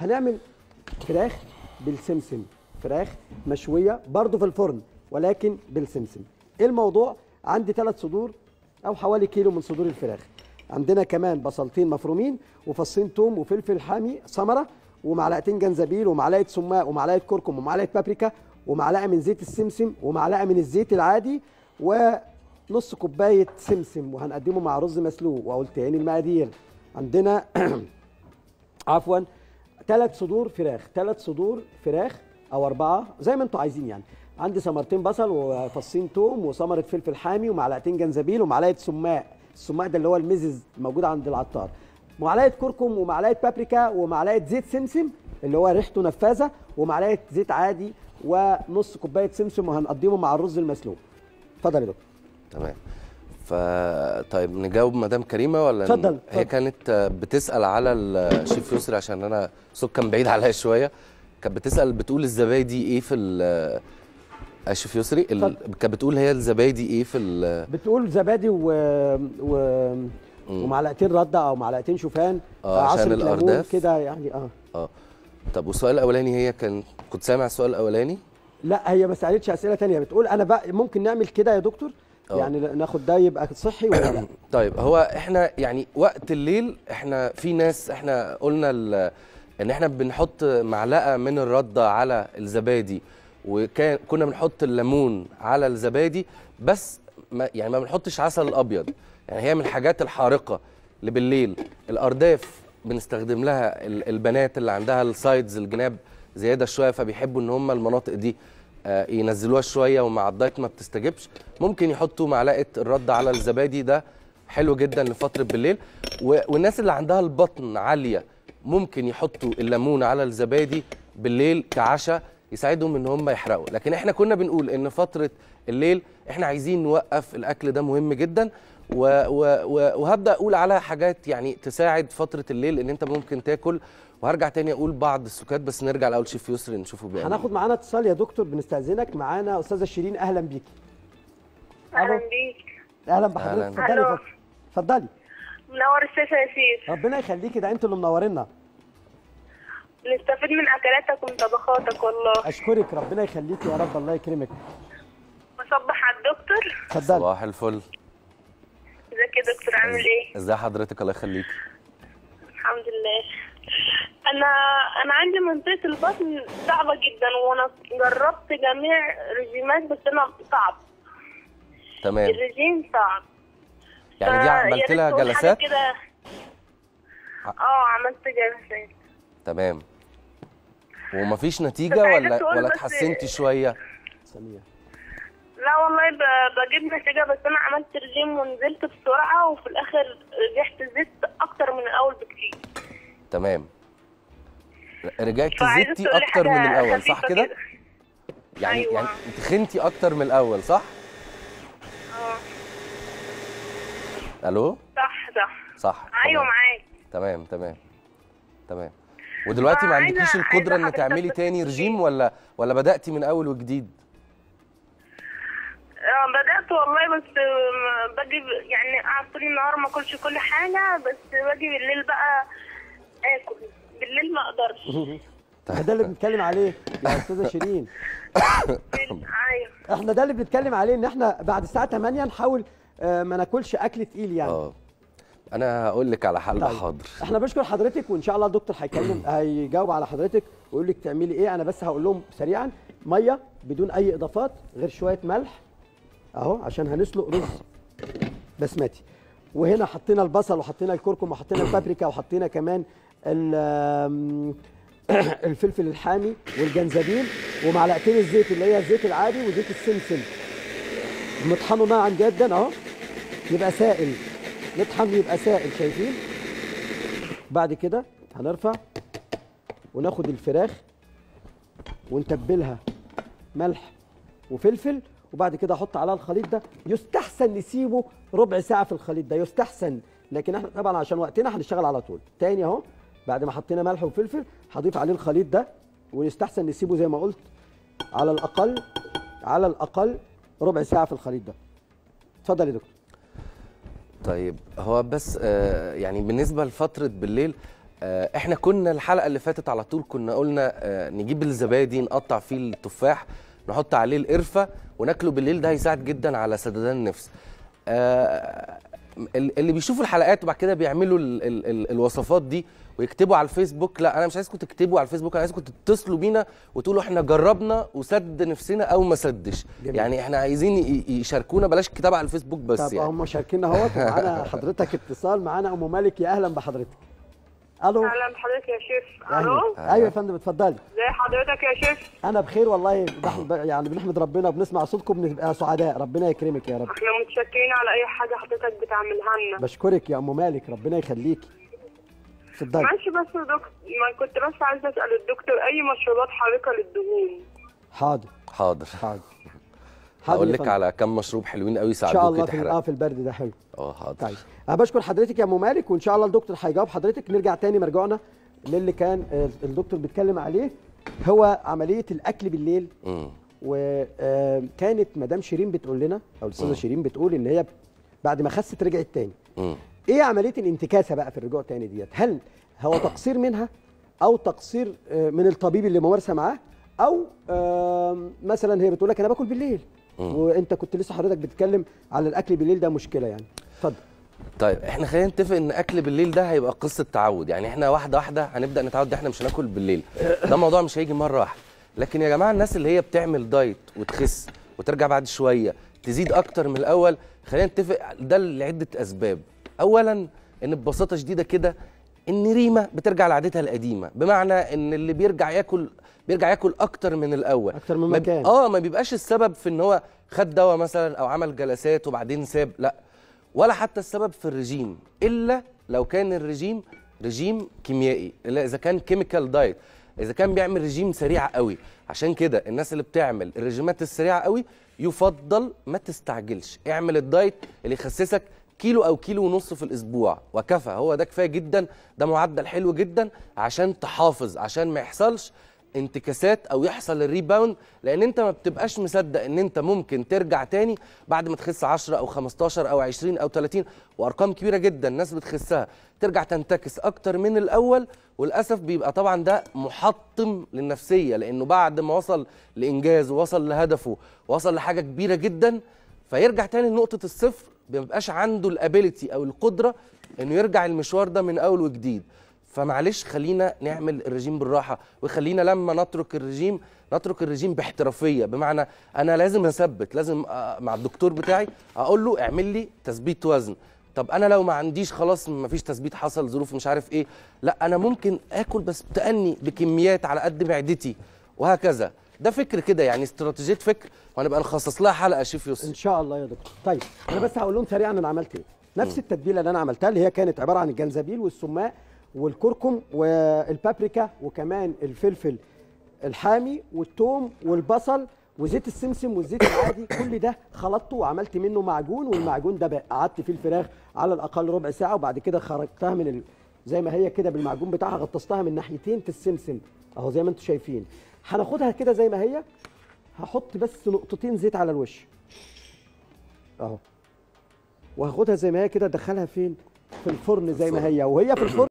هنعمل فراخ بالسمسم فراخ مشويه برضو في الفرن ولكن بالسمسم ايه الموضوع عندي ثلاث صدور او حوالي كيلو من صدور الفراخ عندنا كمان بصلتين مفرومين وفصين توم وفلفل حامي ثمره ومعلقتين جنزبيل ومعلقه سماق ومعلقه كركم ومعلقه بابريكا ومعلقه من زيت السمسم ومعلقه من الزيت العادي ونص كوبايه سمسم وهنقدمه مع رز مسلوق واقول تاني المقادير عندنا عفوا ثلاث صدور فراخ ثلاث صدور فراخ او اربعه زي ما انتم عايزين يعني عندي ثمرتين بصل وفصين توم وثمره فلفل حامي ومعلقتين جنزبيل ومعلقه سماق السماق ده اللي هو المزز الموجود عند العطار معلقه كركم ومعلقه بابريكا ومعلقه زيت سمسم اللي هو ريحته نفاذه ومعلقه زيت عادي ونص كوبايه سمسم وهنقدمه مع الرز المسلوق اتفضل يا دكتور تمام ف طيب نجاوب مدام كريمه ولا اتفضل، هي اتفضل. كانت بتسال على الشيف يسري عشان انا صوت كان بعيد عليا شويه كانت بتسال بتقول الزبايدي ايه في ال الشيف يسري ال... اتفضل. كانت بتقول هي الزبايدي ايه في ال... بتقول زبادي و... و... ومعلقتين رده او معلقتين شوفان آه، عشان عصرة ليمون الأرداف. كده يعني اه اه طب والسؤال الاولاني هي كان كنت سامع السؤال الاولاني لا هي ما سالتش اسئله تانية بتقول انا بقى ممكن نعمل كده يا دكتور آه. يعني ناخد ده يبقى صحي ولا لا طيب هو احنا يعني وقت الليل احنا في ناس احنا قلنا ال- ان احنا بنحط معلقه من الرده على الزبادي وكان كنا بنحط الليمون على الزبادي بس ما يعني ما بنحطش عسل الابيض يعني هي من الحاجات الحارقه اللي بالليل الارداف بنستخدم لها ال- البنات اللي عندها السايدز الجناب زياده شويه فبيحبوا ان هم المناطق دي آه، ينزلوها شويه ومع الدايت ما بتستجبش ممكن يحطوا معلقه الرد على الزبادي ده حلو جدا لفتره بالليل و- والناس اللي عندها البطن عاليه ممكن يحطوا الليمون على الزبادي بالليل كعشاء يساعدهم ان هم يحرقوا لكن احنا كنا بنقول ان فتره الليل احنا عايزين نوقف الاكل ده مهم جدا و و و وهبدا اقول على حاجات يعني تساعد فتره الليل ان انت ممكن تاكل وهرجع تاني اقول بعض السكات بس نرجع الاول شيف يسري نشوفه بيعمل هناخد معانا اتصال يا دكتور بنستاذنك معانا استاذه شيرين اهلا بيكي اهلا بيك اهلا بحضرتك أهلاً. اتفضلي ألو. يا فندم. اتفضلي منور الشاشه يا سيف ربنا يخليكي ده انتوا اللي منورينا نستفيد من اكلاتك ومطبخاتك والله اشكرك ربنا يخليكي يا رب الله يكرمك بصبح على الدكتور اتفضلي صباح الفل ازيك يا دكتور عامل ايه ازي حضرتك الله يخليك الحمد لله انا انا عندي منطقه البطن صعبه جدا وانا جربت جميع الرجيمات بس انا صعب تمام الرجيم صعب يعني دي فيا عملت ريت لها تقول حاجة جلسات كده اه عملت جلسات تمام ومفيش نتيجه بس عايزة ولا تقول ولا بس- اتحسنتي شويه ثانيه لا والله ب- بجيب نتيجة بس أنا عملت رجيم ونزلت بسرعة وفي الآخر رجعت زدت أكتر من الأول بكتير تمام رجعتي فعايزة زدتي تقولي اكتر من حاجة الاول صح خفيفة كده يعني أيوة. يعني تخنتي اكتر من الاول صح اه الو صح صح صح أيوة تمام. معاك تمام تمام تمام ودلوقتي ما عايزة- عندكيش القدره عايزة ان حضرتك تعملي بس تاني تقولي- رجيم ولا ولا بداتي من اول وجديد آه، بدأت والله بس آه، باجي ب- يعني قاعد طول النهار ما أكلش كل حاجة بس باجي بالليل بقى آكل بالليل ما أقدرش ده اللي بنتكلم عليه يا استاذه شيرين بال- أيوة احنا ده اللي بنتكلم عليه ان احنا بعد الساعه 8 نحاول آه، ما ناكلش اكل تقيل يعني اه انا هقول لك على حل طيب. حاضر احنا بشكر حضرتك وان شاء الله الدكتور هيكلم هيجاوب على حضرتك ويقول لك تعملي ايه انا بس هقول لهم سريعا ميه بدون اي اضافات غير شويه ملح اهو عشان هنسلق رز بسمتي وهنا حطينا البصل وحطينا الكركم وحطينا البابريكا وحطينا كمان ال- آم، الفلفل الحامي والجنزبيل ومعلقتين الزيت اللي هي الزيت العادي وزيت السمسم نطحنه ناعم جدا اهو يبقى سائل نطحن يبقى سائل شايفين بعد كده هنرفع وناخد الفراخ ونتبلها ملح وفلفل وبعد كده احط عليها الخليط ده يستحسن نسيبه ربع ساعه في الخليط ده يستحسن لكن احنا طبعا عشان وقتنا هنشتغل على طول تاني اهو بعد ما حطينا ملح وفلفل هضيف عليه الخليط ده ويستحسن نسيبه زي ما قلت على الاقل على الاقل ربع ساعه في الخليط ده اتفضل يا دكتور طيب هو بس آه يعني بالنسبه لفتره بالليل آه، احنا كنا الحلقه اللي فاتت على طول كنا قلنا آه، نجيب الزبادي نقطع فيه التفاح نحط عليه القرفه وناكله بالليل ده هيساعد جدا على سددان النفس آه، ال- اللي بيشوفوا الحلقات وبعد كده بيعملوا ال ال ال الوصفات دي ويكتبوا على الفيسبوك لا انا مش عايزكم تكتبوا على الفيسبوك انا عايزكم تتصلوا بينا وتقولوا احنا جربنا وسد نفسنا او ما سدش جميل. يعني احنا عايزين ي- يشاركونا بلاش كتابه على الفيسبوك بس طب يعني هم شاركينا اهوت ومعانا حضرتك اتصال معانا ام مالك يا اهلا بحضرتك الو اهلا بحضرتك يا شيف أهلاً. الو ايوه يا فندم اتفضلي ازي حضرتك يا شيف انا بخير والله بحمد يعني بنحمد ربنا وبنسمع صوتكم بنبقى سعداء ربنا يكرمك يا رب احنا متشكرين على اي حاجه حضرتك بتعملها لنا بشكرك يا ام مالك ربنا يخليكي اتفضلي معلش بس يا دكتور ما كنت بس عايزه اسال الدكتور اي مشروبات حارقه للدهون حاضر حاضر حاضر هقول يا لك فندم. على كم مشروب حلوين قوي ان شاء يساعدوك الله في اه تحرق في البرد ده حلو اه حاضر طيب انا بشكر حضرتك يا ام مالك وان شاء الله الدكتور هيجاوب حضرتك نرجع تاني مرجعنا للي كان آه، الدكتور بيتكلم عليه هو عمليه الاكل بالليل مم. وكانت مدام شيرين بتقول لنا او الاستاذه شيرين بتقول ان هي بعد ما خست رجعت تاني مم. ايه عمليه الانتكاسه بقى في الرجوع تاني ديت هل هو تقصير منها او تقصير آه، من الطبيب اللي ممارسه معاه او آم، مثلا هي بتقول لك انا باكل بالليل مم. وانت كنت لسه حضرتك بتتكلم على الاكل بالليل ده مشكله يعني اتفضل طيب احنا خلينا نتفق ان اكل بالليل ده هيبقى قصه تعود يعني احنا واحده واحده هنبدا نتعود ان احنا مش هناكل بالليل ده موضوع مش هيجي مره واحده لكن يا جماعه الناس اللي هي بتعمل دايت وتخس وترجع بعد شويه تزيد اكتر من الاول خلينا نتفق ده لعده اسباب اولا ان ببساطه شديده كده ان ريما بترجع لعادتها القديمه بمعنى ان اللي بيرجع ياكل بيرجع ياكل اكتر من الاول أكتر من ما بي- مكان. اه ما بيبقاش السبب في ان هو خد دواء مثلا او عمل جلسات وبعدين ساب لا ولا حتى السبب في الرجيم الا لو كان الرجيم رجيم كيميائي الا اذا كان كيميكال دايت اذا كان بيعمل رجيم سريع قوي عشان كده الناس اللي بتعمل الرجيمات السريعه قوي يفضل ما تستعجلش اعمل الدايت اللي يخسسك كيلو او كيلو ونص في الاسبوع وكفى هو ده كفايه جدا ده معدل حلو جدا عشان تحافظ عشان ما يحصلش انتكاسات او يحصل الريباوند لان انت ما بتبقاش مصدق ان انت ممكن ترجع تاني بعد ما تخس 10 او 15 او 20 او 30 وارقام كبيره جدا الناس بتخسها ترجع تنتكس اكتر من الاول وللاسف بيبقى طبعا ده محطم للنفسيه لانه بعد ما وصل لانجاز ووصل لهدفه ووصل لحاجه كبيره جدا فيرجع تاني لنقطه الصفر ما بيبقاش عنده الابيليتي او القدره انه يرجع المشوار ده من اول وجديد فمعلش خلينا نعمل الرجيم بالراحه وخلينا لما نترك الرجيم نترك الرجيم باحترافيه بمعنى انا لازم اثبت لازم آه، مع الدكتور بتاعي اقول له اعمل لي تثبيت وزن طب انا لو ما عنديش خلاص ما فيش تثبيت حصل ظروف مش عارف ايه لا انا ممكن اكل بس بتأني بكميات على قد معدتي وهكذا ده فكر كده يعني استراتيجيه فكر وهنبقى نخصص لها حلقه شيف يوسف ان شاء الله يا دكتور طيب انا بس هقول لهم سريعا انا عملت ايه نفس التتبيله اللي انا عملتها اللي هي كانت عباره عن الجنزبيل والسماق والكركم والبابريكا وكمان الفلفل الحامي والثوم والبصل وزيت السمسم والزيت العادي كل ده خلطته وعملت منه معجون والمعجون ده بقى قعدت فيه الفراخ على الاقل ربع ساعه وبعد كده خرجتها من ال... زي ما هي كده بالمعجون بتاعها غطستها من ناحيتين في السمسم اهو زي ما انتم شايفين هناخدها كده زي ما هي هحط بس نقطتين زيت على الوش اهو وهاخدها زي ما هي كده ادخلها فين في الفرن زي ما هي وهي في الفرن